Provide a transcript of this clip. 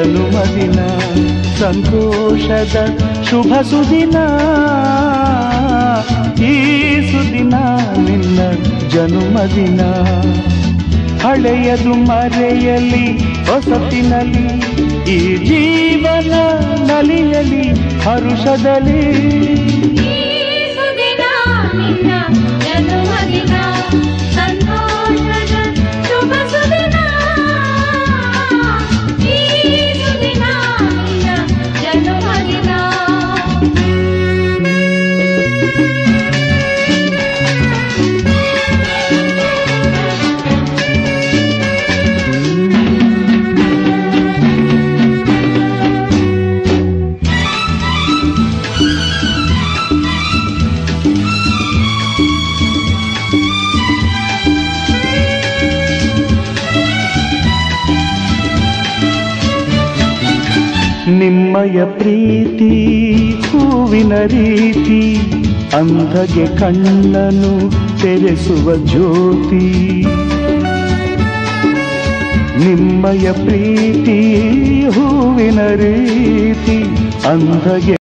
ಜನುಮದಿನ ಸಂತೋಷದ ಶುಭ ಸುದಿನ ಈ ಸುದಿನ ನಿನ್ನ ಜನುಮದಿನ ಹಳೆಯದು ಮರೆಯಲಿ ಹೊಸತಿನಲಿ ಈ ಜೀವನ ನಲಿಯಲಿ ಹರುಷದಲ್ಲಿ ಈ ಸುದಿನ ನಿನ್ನ ಜನ್ಮದಿನ ಸಂತೋಷದ ಶುಭ ಸುದಿನ ಈ ಸುದಿನ ನಿನ್ನ ಜನ್ಮದಿನ ನಿಮ್ಮಯ ಪ್ರೀತಿ ಹೂವಿನ ರೀತಿ ಅಂಧಗೆ ಕಣ್ಣನು ತೆರೆಸುವ ಜ್ಯೋತಿ ನಿಮ್ಮಯ ಪ್ರೀತಿ ಹೂವಿನ ರೀತಿ ಅಂಧಗೆ